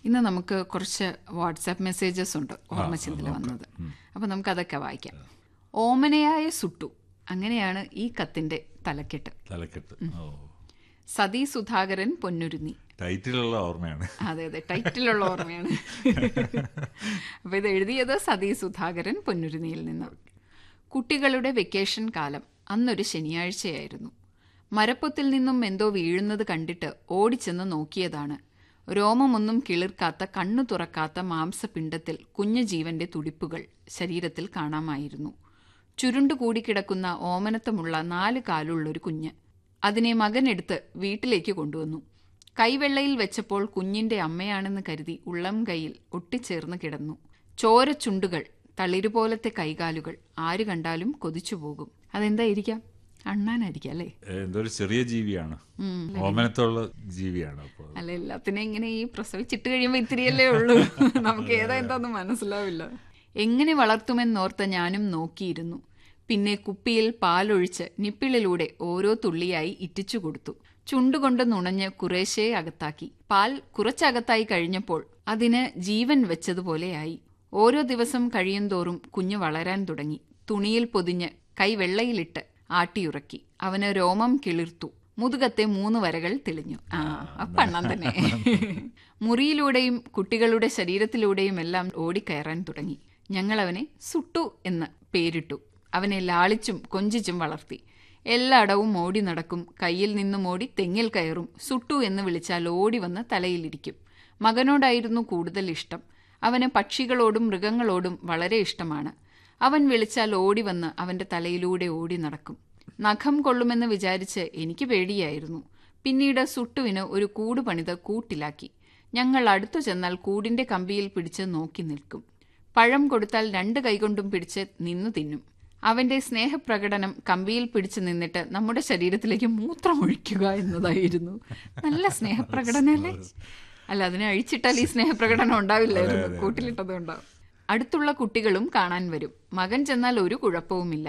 ഇന്ന് നമുക്ക് കുറച്ച് വാട്സാപ്പ് മെസ്സേജസ് ഉണ്ട് ഓർമ്മചിന്തയിൽ വന്നത് അപ്പോൾ നമുക്കതൊക്കെ വായിക്കാം ഓമനയായ സുട്ടു അങ്ങനെയാണ് ഈ കത്തിന്റെ തലക്കെട്ട് തലക്കെട്ട് ഓ സതി സുധാകരൻ പൊന്നുരുന്നി ടൈറ്റിലുള്ള ഓർമ്മയാണ് അതെ അതെ ടൈറ്റിലുള്ള ഓർമ്മയാണ് അപ്പൊ ഇത് എഴുതിയത് സതി സുധാകരൻ പൊന്നുരുന്നിയിൽ നിന്ന് കുട്ടികളുടെ വെക്കേഷൻ കാലം അന്നൊരു ശനിയാഴ്ചയായിരുന്നു മരപ്പൊത്തിൽ നിന്നും എന്തോ വീഴുന്നത് കണ്ടിട്ട് ഓടിച്ചെന്ന് നോക്കിയതാണ് രോമമൊന്നും കിളിർക്കാത്ത കണ്ണു തുറക്കാത്ത മാംസപിണ്ഡത്തിൽ കുഞ്ഞു ജീവന്റെ തുടിപ്പുകൾ ശരീരത്തിൽ കാണാമായിരുന്നു ചുരുണ്ടുകൂടി കിടക്കുന്ന ഓമനത്തമുള്ള നാല് കാലുള്ളൊരു കുഞ്ഞ് അതിനെ മകനെടുത്ത് വീട്ടിലേക്ക് കൊണ്ടുവന്നു കൈവെള്ളയിൽ വെച്ചപ്പോൾ കുഞ്ഞിന്റെ അമ്മയാണെന്ന് കരുതി ഉള്ളം കൈയിൽ ഒട്ടിച്ചേർന്ന് കിടന്നു ചോരച്ചുണ്ടുകൾ തളിരുപോലത്തെ കൈകാലുകൾ ആര് കണ്ടാലും കൊതിച്ചു പോകും അതെന്തായിരിക്കാം അണ്ണാനായിരിക്കാം അല്ലേ എന്തോ ഒരു ചെറിയ ജീവിയാണ് ഓമനത്തുള്ള ജീവിയാണ് അപ്പോൾ അല്ല എല്ലാത്തിനും ഇങ്ങനെ ഈ പ്രസവിച്ചിട്ട് കഴിയുമ്പോൾ ഇത്തിരിയല്ലേ ഉള്ളൂ നമുക്ക് ഏതാ എന്താന്ന് മനസ്സിലാവില്ല എങ്ങനെ വളർത്തുമെന്നോർത്ത് ഞാനും നോക്കിയിരുന്നു പിന്നെ കുപ്പിയിൽ പാലൊഴിച്ച് നിപ്പിളിലൂടെ ഓരോ തുള്ളിയായി ഇറ്റിച്ചു കൊടുത്തു ചുണ്ടുകൊണ്ട് നുണഞ്ഞ് കുറേശ്ശേ അകത്താക്കി പാൽ കുറച്ചകത്തായി കഴിഞ്ഞപ്പോൾ അതിന് ജീവൻ വെച്ചതുപോലെയായി ഓരോ ദിവസം കഴിയുന്തോറും കുഞ്ഞ് വളരാൻ തുടങ്ങി തുണിയിൽ പൊതിഞ്ഞ് കൈ വെള്ളയിലിട്ട് ആട്ടിയുറക്കി അവന് രോമം കിളിർത്തു മുതുകത്തെ മൂന്ന് വരകൾ തെളിഞ്ഞു ആ അപ്പണ്ണാൻ തന്നെ മുറിയിലൂടെയും കുട്ടികളുടെ ശരീരത്തിലൂടെയും എല്ലാം ഓടിക്കയറാൻ തുടങ്ങി ഞങ്ങൾ അവനെ സുട്ടു എന്ന് പേരിട്ടു അവനെ ലാളിച്ചും കൊഞ്ചിച്ചും വളർത്തി എല്ലായിടവും ഓടി നടക്കും കയ്യിൽ നിന്നും ഓടി തെങ്ങിൽ കയറും സുട്ടു എന്ന് വിളിച്ചാൽ ഓടി വന്ന് തലയിലിരിക്കും മകനോടായിരുന്നു കൂടുതൽ ഇഷ്ടം അവന് പക്ഷികളോടും മൃഗങ്ങളോടും വളരെ ഇഷ്ടമാണ് അവൻ വിളിച്ചാൽ ഓടി വന്ന് അവന്റെ തലയിലൂടെ ഓടി നടക്കും നഖം കൊള്ളുമെന്ന് വിചാരിച്ച് എനിക്ക് പേടിയായിരുന്നു പിന്നീട് സുട്ടുവിന് ഒരു കൂട് പണിത് കൂട്ടിലാക്കി ഞങ്ങൾ അടുത്തു ചെന്നാൽ കൂടിന്റെ കമ്പിയിൽ പിടിച്ച് നോക്കി നിൽക്കും പഴം കൊടുത്താൽ രണ്ട് കൈകൊണ്ടും പിടിച്ച് നിന്നു തിന്നും അവന്റെ സ്നേഹപ്രകടനം കമ്പിയിൽ പിടിച്ചു നിന്നിട്ട് നമ്മുടെ ശരീരത്തിലേക്ക് മൂത്രമൊഴിക്കുക എന്നതായിരുന്നു നല്ല സ്നേഹപ്രകടനല്ലേ അല്ല അതിനെ അഴിച്ചിട്ടാൽ ഈ സ്നേഹപ്രകടനം ഉണ്ടാവില്ലായിരുന്നു കൂട്ടിലിട്ടത് ഉണ്ടാവും അടുത്തുള്ള കുട്ടികളും കാണാൻ വരും മകൻ ചെന്നാൽ ഒരു കുഴപ്പവുമില്ല